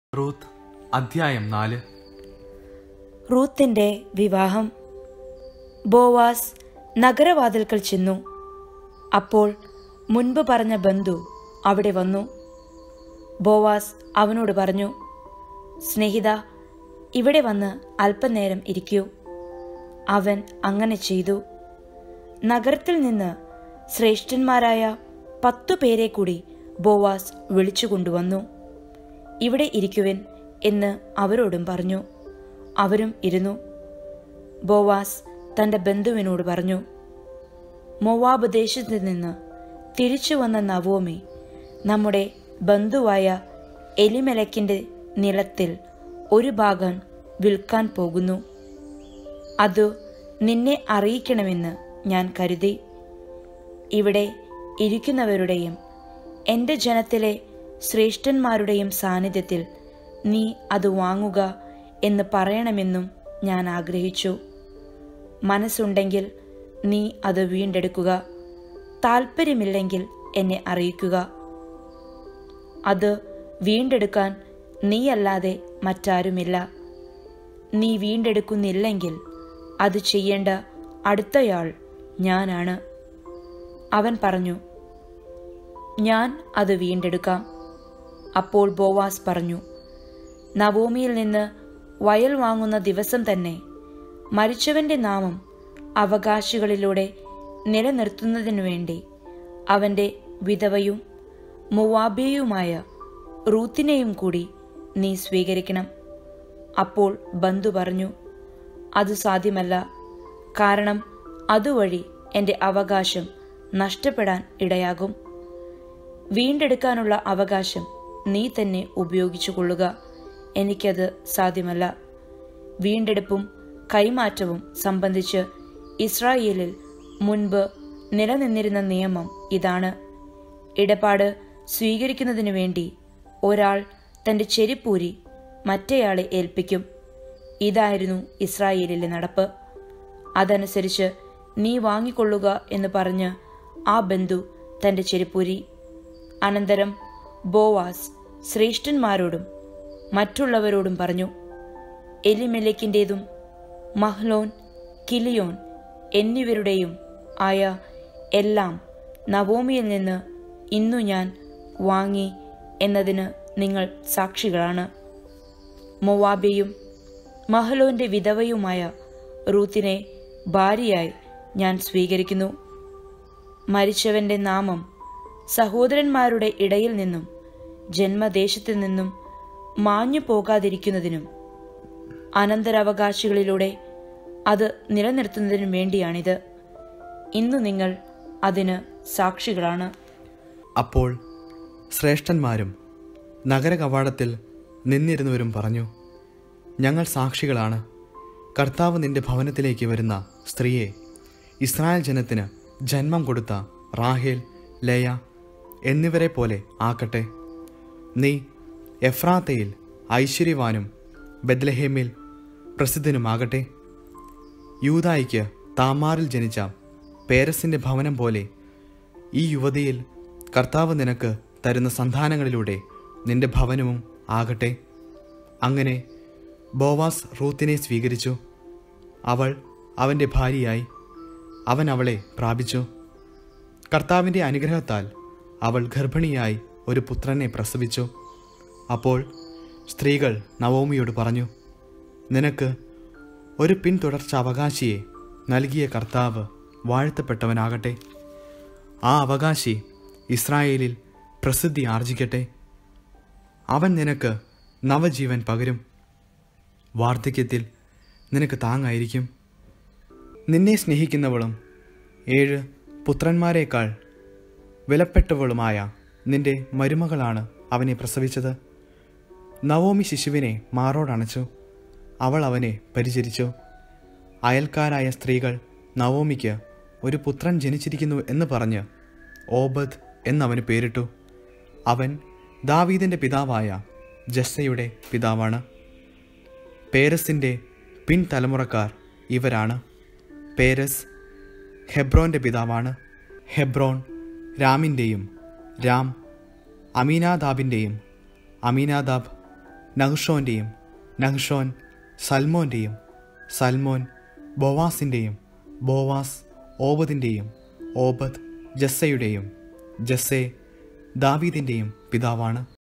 Ruth അധ്യായം നാല് റൂത്തിന്റെ വിവാഹം ബോവാസ് നഗരവാതിൽക്കൽ ചെന്നു അപ്പോൾ മുൻപ് പറഞ്ഞ ബന്ധു അവിടെ വന്നു ബോവാസ് അവനോട് പറഞ്ഞു സ്നേഹിത ഇവിടെ വന്ന് അല്പനേരം ഇരിക്കൂ അവൻ അങ്ങനെ ചെയ്തു നഗരത്തിൽ നിന്ന് ശ്രേഷ്ഠന്മാരായ പത്തു പേരെ കൂടി ബോവാസ് വിളിച്ചു കൊണ്ടുവന്നു ഇവിടെ ഇരിക്കുവിൻ എന്ന് അവരോടും പറഞ്ഞു അവരും ഇരുന്നു ബോവാസ് തന്റെ ബന്ധുവിനോട് പറഞ്ഞു മൊവാബ് ദേശത്ത് നിന്ന് തിരിച്ചു വന്ന നവോമി നമ്മുടെ ബന്ധുവായ എലിമെലക്കിന്റെ നിലത്തിൽ ഒരു ഭാഗം വിൽക്കാൻ പോകുന്നു അത് നിന്നെ അറിയിക്കണമെന്ന് ഞാൻ കരുതി ഇവിടെ ഇരിക്കുന്നവരുടെയും എൻ്റെ ജനത്തിലെ ശ്രേഷ്ഠന്മാരുടെയും സാന്നിധ്യത്തിൽ നീ അത് വാങ്ങുക എന്ന് പറയണമെന്നും ഞാൻ ആഗ്രഹിച്ചു മനസ്സുണ്ടെങ്കിൽ നീ അത് വീണ്ടെടുക്കുക താല്പര്യമില്ലെങ്കിൽ എന്നെ അറിയിക്കുക അത് വീണ്ടെടുക്കാൻ നീയല്ലാതെ മറ്റാരുമില്ല നീ വീണ്ടെടുക്കുന്നില്ലെങ്കിൽ അത് ചെയ്യേണ്ട അടുത്തയാൾ ഞാനാണ് അവൻ പറഞ്ഞു ഞാൻ അത് വീണ്ടെടുക്കാം അപ്പോൾ ബോവാസ് പറഞ്ഞു നവോമിയിൽ നിന്ന് വയൽ വാങ്ങുന്ന ദിവസം തന്നെ മരിച്ചവന്റെ നാമം അവകാശികളിലൂടെ നിലനിർത്തുന്നതിനു വേണ്ടി അവന്റെ വിധവയും മുവാബിയുമായ റൂത്തിനെയും കൂടി നീ സ്വീകരിക്കണം അപ്പോൾ ബന്ധു പറഞ്ഞു അത് സാധ്യമല്ല കാരണം അതുവഴി എൻ്റെ അവകാശം നഷ്ടപ്പെടാൻ ഇടയാകും വീണ്ടെടുക്കാനുള്ള അവകാശം നീ തന്നെ ഉപയോഗിച്ചു കൊള്ളുക എനിക്കത് സാധ്യമല്ല വീണ്ടെടുപ്പും കൈമാറ്റവും സംബന്ധിച്ച് ഇസ്രായേലിൽ മുൻപ് നിലനിന്നിരുന്ന നിയമം ഇതാണ് ഇടപാട് സ്വീകരിക്കുന്നതിനു വേണ്ടി ഒരാൾ തന്റെ ചെരിപ്പൂരി മറ്റേയാളെ ഏൽപ്പിക്കും ഇതായിരുന്നു ഇസ്രായേലിലെ നടപ്പ് അതനുസരിച്ച് നീ വാങ്ങിക്കൊള്ളുക എന്ന് പറഞ്ഞ് ആ ബന്ധു തന്റെ ചെരിപ്പൂരി അനന്തരം ബോവാസ് ശ്രേഷ്ഠന്മാരോടും മറ്റുള്ളവരോടും പറഞ്ഞു എലിമെലക്കിൻ്റെതും മഹ്ലോൻ കിലിയോൻ എന്നിവരുടെയും ആയ എല്ലാം നവോമിയിൽ നിന്ന് ഇന്നു ഞാൻ വാങ്ങി എന്നതിന് നിങ്ങൾ സാക്ഷികളാണ് മൊവാബിയും മഹ്ലോന്റെ വിധവയുമായ റൂത്തിനെ ഭാര്യയായി ഞാൻ സ്വീകരിക്കുന്നു മരിച്ചവന്റെ നാമം സഹോദരന്മാരുടെ ഇടയിൽ നിന്നും ജന്മദേശത്തു നിന്നും മാഞ്ഞു പോകാതിരിക്കുന്നതിനും അനന്തരാവകാശികളിലൂടെ അത് നിലനിർത്തുന്നതിനും വേണ്ടിയാണിത് ഇന്ന് നിങ്ങൾ അതിന് സാക്ഷികളാണ് അപ്പോൾ ശ്രേഷ്ഠന്മാരും നഗരകവാടത്തിൽ നിന്നിരുന്നവരും പറഞ്ഞു ഞങ്ങൾ സാക്ഷികളാണ് കർത്താവ് നിന്റെ ഭവനത്തിലേക്ക് വരുന്ന സ്ത്രീയെ ഇസ്രായേൽ ജനത്തിന് ജന്മം കൊടുത്ത റാഹേൽ ലയ എന്നിവരെ പോലെ ആക്കട്ടെ നീ എഫ്രാത്തയിൽ ഐശ്വര്യവാനും ബദ്ലഹേമിൽ പ്രസിദ്ധനുമാകട്ടെ യൂതായിക്ക് താമാറിൽ ജനിച്ച പേരസിന്റെ ഭവനം പോലെ ഈ യുവതിയിൽ കർത്താവ് നിനക്ക് തരുന്ന സന്താനങ്ങളിലൂടെ നിന്റെ ഭവനവും ആകട്ടെ അങ്ങനെ ബോവാസ് റൂത്തിനെ സ്വീകരിച്ചു അവൾ അവൻ്റെ ഭാര്യയായി അവൻ അവളെ പ്രാപിച്ചു കർത്താവിൻ്റെ അനുഗ്രഹത്താൽ അവൾ ഗർഭിണിയായി ഒരു പുത്രനെ പ്രസവിച്ചു അപ്പോൾ സ്ത്രീകൾ നവോമിയോട് പറഞ്ഞു നിനക്ക് ഒരു പിന്തുടർച്ച അവകാശിയെ നൽകിയ കർത്താവ് വാഴ്ത്തപ്പെട്ടവനാകട്ടെ ആ അവകാശി ഇസ്രായേലിൽ പ്രസിദ്ധി ആർജിക്കട്ടെ അവൻ നിനക്ക് നവജീവൻ പകരും വാർദ്ധക്യത്തിൽ നിനക്ക് താങ്ങായിരിക്കും നിന്നെ സ്നേഹിക്കുന്നവളും ഏഴ് പുത്രന്മാരെക്കാൾ വിലപ്പെട്ടവളുമായ നിന്റെ മരുമകളാണ് അവനെ പ്രസവിച്ചത് നവോമി ശിശുവിനെ മാറോടണച്ചു അവൾ അവനെ പരിചരിച്ചു അയൽക്കാരായ സ്ത്രീകൾ നവോമിക്ക് ഒരു പുത്രൻ ജനിച്ചിരിക്കുന്നു എന്ന് പറഞ്ഞ് ഓബദ് എന്നവന് പേരിട്ടു അവൻ ദാവീദിൻ്റെ പിതാവായ ജസ്സയുടെ പിതാവാണ് പേരസിൻ്റെ പിൻതലമുറക്കാർ ഇവരാണ് പേരസ് ഹെബ്രോന്റെ പിതാവാണ് ഹെബ്രോൻ രാമിൻ്റെയും രാം അമീനാദാബിൻ്റെയും അമീനാദാബ് നഹ്ഷോൻ്റെയും നഹ്ഷോൻ സൽമോൻ്റെയും സൽമോൻ ബോവാസിൻ്റെയും ബോവാസ് ഓബദിൻ്റെയും ഓബദ് ജസ്സയുടെയും ജസ്സെ ദാവീദിൻ്റെയും പിതാവാണ്